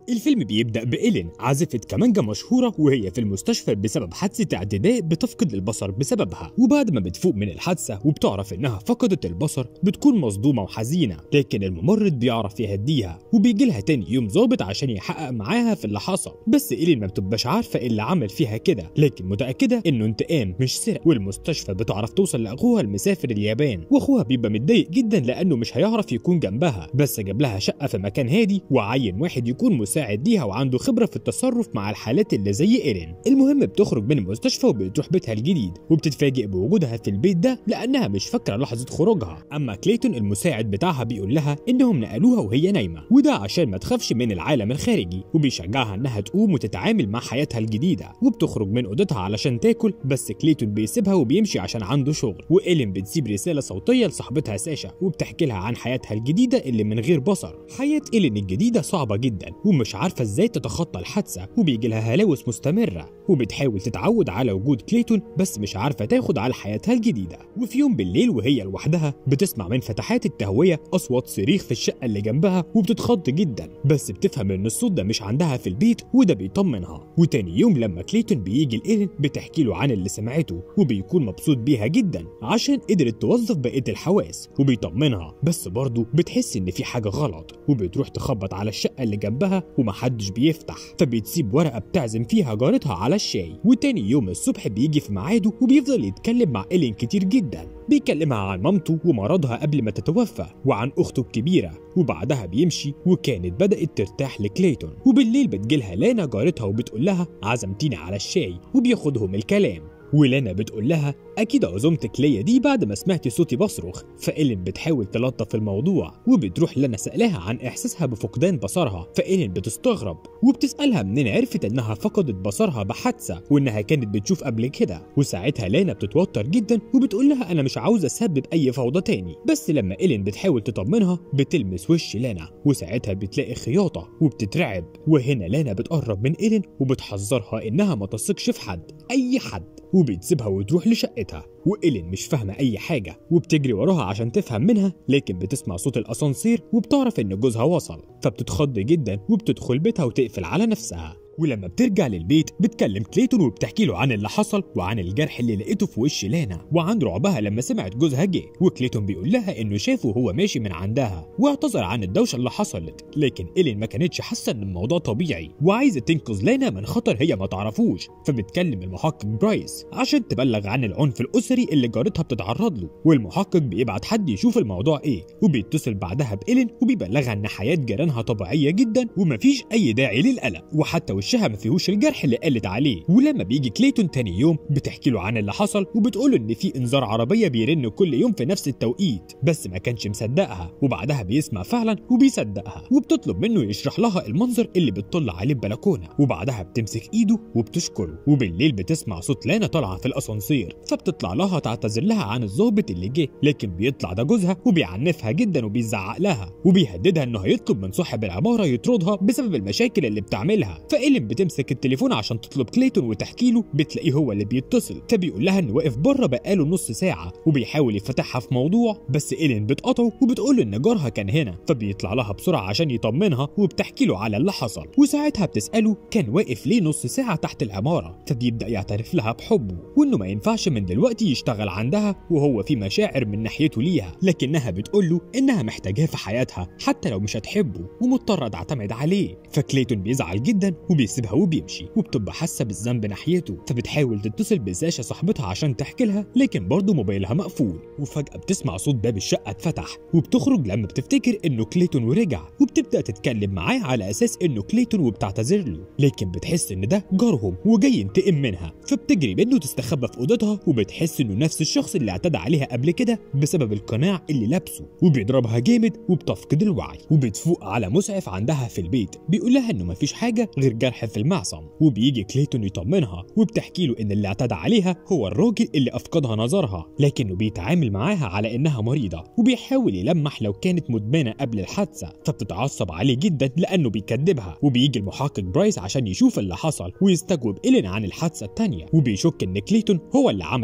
الفيلم بيبدأ بإيلين عازفة كمانجا مشهورة وهي في المستشفى بسبب حادثة اعتداء بتفقد البصر بسببها وبعد ما بتفوق من الحادثة وبتعرف إنها فقدت البصر بتكون مصدومة وحزينة لكن الممرض بيعرف يهديها وبيجي لها تاني يوم ظابط عشان يحقق معاها في اللي حصل بس إيلين ما بتبقاش عارفة إيه اللي عمل فيها كده لكن متأكدة إنه انتقام مش سرقة والمستشفى بتعرف توصل لأخوها المسافر اليابان وأخوها بيبقى متضايق جدا لأنه مش هيعرف يكون جنبها بس جاب لها شقة في مكان هادي وعين واحد يكون مساعد ليها وعنده خبرة في التصرف مع الحالات اللي زي إيرين المهم بتخرج من المستشفى وبتروح بيتها الجديد وبتتفاجئ بوجودها في البيت ده لأنها مش فاكرة لحظة خروجها أما كليتون المساعد بتاعها بيقول لها إنهم نقلوها وهي نايمة وده عشان ما تخافش من العالم الخارجي وبيشجعها إنها تقوم وتتعامل مع حياتها الجديدة وبتخرج من أوضتها علشان تاكل بس كليتون بيسيبها وبيمشي عشان عنده شغل وإيلين بتسيب رسالة صوتية لصاحبتها ساشا وبتحكي لها عن حياتها الجديدة اللي من غير بصر حياة إيلين الجديدة صعبة جدا ومش عارفة ازاي تتخطى الحادثة وبيجي لها هلاوس مستمرة وبتحاول تتعود على وجود كليتون بس مش عارفة تاخد على حياتها الجديدة وفي يوم بالليل وهي لوحدها بتسمع من فتحات التهوية أصوات صريخ في الشقة اللي جنبها وبتتخض جدا بس بتفهم إن الصوت ده مش عندها في البيت وده بيطمنها وتاني يوم لما كليتون بيجي لإيرين بتحكي له عن اللي سمعته وبيكون مبسوط بيها جدا عشان قدرت توظف بقية الحواس وبيطمنها بس برضه بتحس إن في حاجة غلط وبتروح تخبط على الشقة اللي جنبها ومحدش بيفتح فبتسيب ورقة بتعزم فيها جارتها على الشاي وتاني يوم الصبح بيجي في ميعاده وبيفضل يتكلم مع إيلين كتير جدا بيكلمها عن مامته ومرضها قبل ما تتوفى وعن أخته الكبيرة وبعدها بيمشي وكانت بدأت ترتاح لكليتون وبالليل بتجيلها لانا جارتها وبتقول لها عزمتيني على الشاي وبياخدهم الكلام ولانا بتقول لها اكيد عزومتك ليا دي بعد ما سمعتي صوتي بصرخ فإيلين بتحاول تلطف الموضوع وبتروح لانا سألها عن احساسها بفقدان بصرها فإيلين بتستغرب وبتسألها منين عرفت انها فقدت بصرها بحادثة وانها كانت بتشوف قبل كده وساعتها لانا بتتوتر جدا وبتقول لها انا مش عاوزة اسبب اي فوضى تاني بس لما إيلين بتحاول تطمنها بتلمس وش لانا وساعتها بتلاقي خياطة وبتترعب وهنا لانا بتقرب من إيلين وبتحذرها انها ما تثقش في حد اي حد وبتسيبها وتروح لشقتها وإيلين مش فاهمة أي حاجة وبتجري وراها عشان تفهم منها لكن بتسمع صوت الأسانسير وبتعرف إن جوزها وصل فبتتخض جدا وبتدخل بيتها وتقفل على نفسها ولما بترجع للبيت بتكلم كليتون وبتحكي له عن اللي حصل وعن الجرح اللي لقيته في وش لانا وعن رعبها لما سمعت جوزها جه وكليتون بيقول لها انه شافه وهو ماشي من عندها واعتذر عن الدوشه اللي حصلت لكن إيلين ما كانتش حاسه ان الموضوع طبيعي وعايزه تنقذ لانا من خطر هي ما تعرفوش فبتكلم المحقق برايس عشان تبلغ عن العنف الاسري اللي جارتها بتتعرض له والمحقق بيبعت حد يشوف الموضوع ايه وبيتصل بعدها بإيلين وبيبلغها ان حياه جيرانها طبيعيه جدا ومفيش اي داعي للقلق وحتى وشها ما فيهوش الجرح اللي قالت عليه ولما بيجي كليتون تاني يوم بتحكي له عن اللي حصل وبتقوله ان في انذار عربيه بيرن كل يوم في نفس التوقيت بس ما كانش مصدقها وبعدها بيسمع فعلا وبيصدقها وبتطلب منه يشرح لها المنظر اللي بتطل عليه البلكونه وبعدها بتمسك ايده وبتشكره وبالليل بتسمع صوت لانا طالعه في الاسانسير فبتطلع لها تعتذر لها عن الظابط اللي جه لكن بيطلع ده جوزها وبيعنفها جدا وبيزعق لها وبيهددها انه هيطلب من صاحب العماره يطردها بسبب المشاكل اللي بتعملها فإيلين بتمسك التليفون عشان تطلب كليتون وتحكي له بتلاقيه هو اللي بيتصل فبيقول لها انه واقف بره بقاله نص ساعه وبيحاول يفتحها في موضوع بس إيلين بتقطعه وبتقول له ان جارها كان هنا فبيطلع لها بسرعه عشان يطمنها وبتحكي له على اللي حصل وساعتها بتساله كان واقف ليه نص ساعه تحت العماره فبيبدا يعترف لها بحبه وانه ما ينفعش من دلوقتي يشتغل عندها وهو في مشاعر من ناحيته ليها لكنها بتقول له انها محتاجاه في حياتها حتى لو مش هتحبه ومضطره تعتمد عليه فكليتون بيزعل جدا وبيسيبها وبيمشي وبتبقى حاسه بالذنب ناحيته فبتحاول تتصل بساشا صاحبتها عشان تحكي لها لكن برضه موبايلها مقفول وفجاه بتسمع صوت باب الشقه اتفتح وبتخرج لما بتفتكر انه كليتون ورجع وبتبدا تتكلم معاه على اساس انه كليتون وبتعتذر له لكن بتحس ان ده جارهم وجاي ينتقم منها فبتجري منه تستخبى في اوضتها وبتحس انه نفس الشخص اللي اعتدى عليها قبل كده بسبب القناع اللي لابسه وبيضربها جامد وبتفقد الوعي وبتفوق على مسعف عندها في البيت بيقول لها انه مفيش حاجه غير جرح في المعصم وبيجي كليتون يطمنها وبتحكي له ان اللي اعتدى عليها هو الراجل اللي افقدها نظرها لكنه بيتعامل معاها على انها مريضه وبيحاول يلمح لو كانت مدمنه قبل الحادثه فبتتعصب عليه جدا لانه بيكذبها وبيجي المحقق برايس عشان يشوف اللي حصل ويستجوب إيلين عن الحادثه التانيه وبيشك ان كليتون هو اللي عمل كده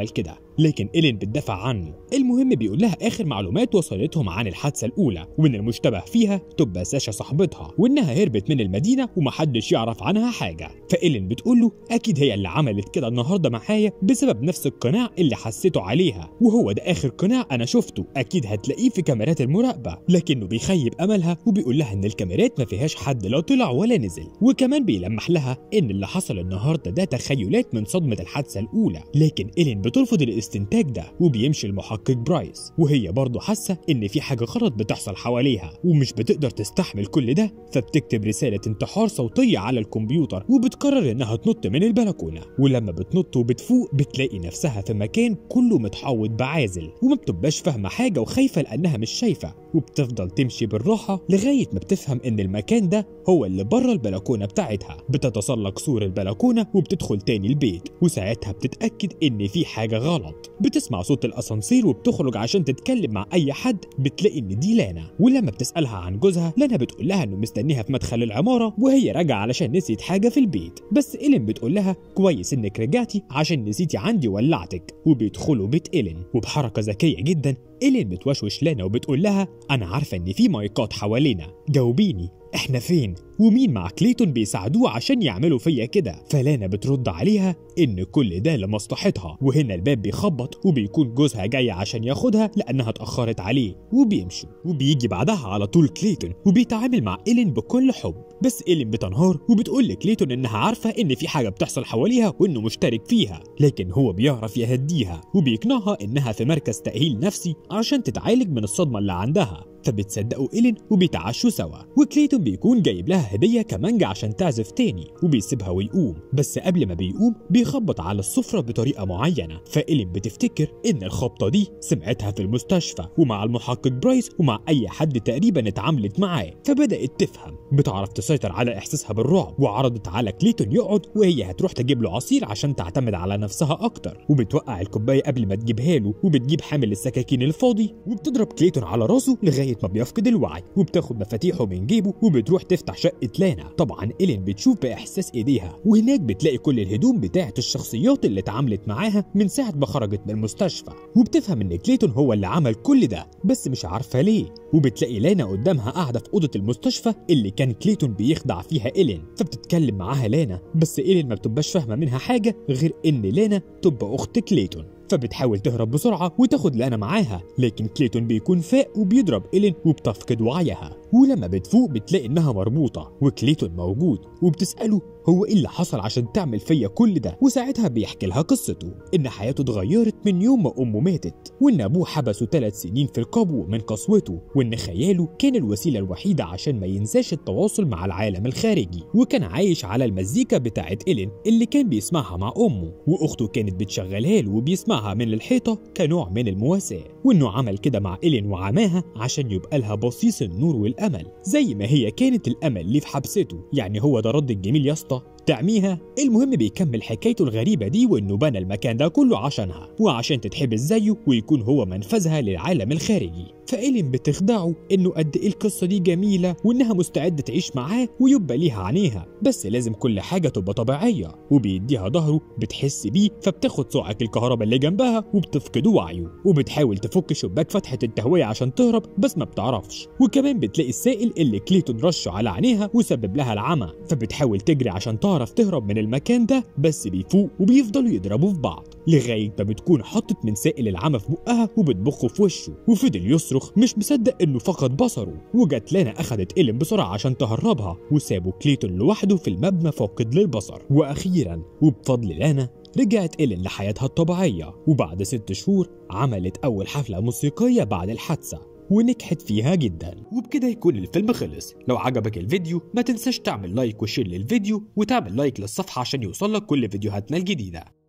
لكن إيلين بتدافع عنه المهم بيقول لها آخر معلومات وصلتهم عن الحادثة الأولى وإن المشتبه فيها تبقى ساشا صاحبتها وإنها هربت من المدينة ومحدش يعرف عنها حاجة فإيلين بتقول له أكيد هي اللي عملت كده النهاردة معايا بسبب نفس القناع اللي حسيته عليها وهو ده آخر قناع أنا شفته أكيد هتلاقيه في كاميرات المراقبة لكنه بيخيب أملها وبيقول لها إن الكاميرات ما فيهاش حد لا طلع ولا نزل وكمان بيلمح لها إن اللي حصل النهاردة ده تخيلات من صدمة الحادثة الأولى لكن إيلين بترفض الاستنتاج ده وبيمشي المحقق برايس وهي برضه حاسة إن في حاجة غلط بتحصل حواليها ومش بتقدر تستحمل كل ده فبتكتب رسالة انتحار صوتية على الكمبيوتر وبتقرر إنها تنط من البلكونة ولما بتنط وبتفوق بتلاقي نفسها في مكان كله متحوط بعازل وما بتبقاش فاهمة حاجة وخايفة لأنها مش شايفة وبتفضل تمشي بالراحة لغاية ما بتفهم إن المكان ده هو اللي بره البلكونة بتاعتها بتتسلق سور البلكونة وبتدخل تاني البيت وساعتها بتتأكد إن في حاجة غلط بتسمع صوت الأسانسير وبتخرج عشان تتكلم مع أي حد بتلاقي إن دي لانا ولما بتسألها عن جوزها لانا بتقول لها إنه مستنيها في مدخل العمارة وهي راجعة علشان نسيت حاجة في البيت بس إيلين بتقول لها كويس إنك رجعتي عشان نسيتي عندي ولعتك وبيدخلوا بيت إيلين وبحركة ذكية جدا إيلين بتوشوش لانا وبتقول لها أنا عارفة إن في مايكات حوالينا جاوبيني احنا فين ومين مع كليتون بيساعدوه عشان يعملوا فيا كده فلانا بترد عليها ان كل ده لمصلحتها وهنا الباب بيخبط وبيكون جوزها جاي عشان ياخدها لانها اتاخرت عليه وبيمشوا وبيجي بعدها على طول كليتون وبيتعامل مع ايلين بكل حب بس ايلين بتنهار وبتقول لكليتون انها عارفه ان في حاجه بتحصل حواليها وانه مشترك فيها لكن هو بيعرف يهديها وبيقنعها انها في مركز تاهيل نفسي عشان تتعالج من الصدمه اللي عندها فبتصدقوا إيلين وبيتعشوا سوا وكليتون بيكون جايب لها هدية كمانجا عشان تعزف تاني وبيسيبها ويقوم بس قبل ما بيقوم بيخبط على السفرة بطريقة معينة فإيلين بتفتكر إن الخبطة دي سمعتها في المستشفى ومع المحقق برايس ومع أي حد تقريبا اتعاملت معاه فبدأت تفهم بتعرف تسيطر على إحساسها بالرعب وعرضت على كليتون يقعد وهي هتروح تجيب له عصير عشان تعتمد على نفسها أكتر وبتوقع الكوباية قبل ما تجيبها له وبتجيب حامل السكاكين الفاضي وبتضرب كليتون على راسه لغاية ما بيفقد الوعي وبتاخد مفاتيحه من جيبه وبتروح تفتح شقة لانا طبعا إيلين بتشوف بإحساس إيديها وهناك بتلاقي كل الهدوم بتاعة الشخصيات اللي اتعاملت معاها من ساعة ما خرجت من المستشفى وبتفهم إن كليتون هو اللي عمل كل ده بس مش عارفة ليه وبتلاقي لانا قدامها قاعدة في أوضة المستشفى اللي كان كليتون بيخدع فيها إيلين فبتتكلم معاها لانا بس إيلين ما بتبقاش فاهمة منها حاجة غير إن لانا تبقى أخت كليتون فبتحاول تهرب بسرعة وتاخد لانا معاها لكن كليتون بيكون فاق وبيضرب إيلين وبتفقد وعيها ولما بتفوق بتلاقي إنها مربوطة وكليتون موجود وبتسأله هو ايه اللي حصل عشان تعمل فيا كل ده وساعتها بيحكي لها قصته ان حياته اتغيرت من يوم ما امه ماتت وان ابوه حبسه ثلاث سنين في القبو من قسوته وان خياله كان الوسيله الوحيده عشان ما ينساش التواصل مع العالم الخارجي وكان عايش على المزيكا بتاعت إيلين اللي كان بيسمعها مع امه واخته كانت بتشغلها له وبيسمعها من الحيطه كنوع من المواساه وانه عمل كده مع إيلين وعماها عشان يبقى لها بصيص النور والامل زي ما هي كانت الامل اللي في حبسته يعني هو ده رد الجميل يا اسطى تعميها المهم بيكمل حكايته الغريبة دي وإنه بنى المكان ده كله عشانها وعشان تتحبس زيه ويكون هو منفذها للعالم الخارجي فإيلين بتخدعه إنه قد إيه القصة دي جميلة وإنها مستعدة تعيش معاه ويبقى ليها عينيها بس لازم كل حاجة تبقى طبيعية وبيديها ظهره بتحس بيه فبتاخد صعق الكهرباء اللي جنبها وبتفقد وعيه وبتحاول تفك شباك فتحة التهوية عشان تهرب بس ما بتعرفش وكمان بتلاقي السائل اللي كليتون رشه على عينيها وسبب لها العمى فبتحاول تجري عشان تعرف تهرب من المكان ده بس بيفوق وبيفضلوا يضربوا في بعض لغاية ما بتكون حطت من سائل العمى في بقها وبتبخه في وشه وفضل يصرخ مش مصدق انه فقد بصره وجت لانا اخدت إيلين بسرعة عشان تهربها وسابوا كليتون لوحده في المبنى فاقد للبصر واخيرا وبفضل لانا رجعت إيلين لحياتها الطبيعية وبعد ست شهور عملت أول حفلة موسيقية بعد الحادثة ونجحت فيها جدا وبكده يكون الفيلم خلص لو عجبك الفيديو ما تنساش تعمل لايك وشير للفيديو وتعمل لايك للصفحة عشان يوصلك كل فيديوهاتنا الجديدة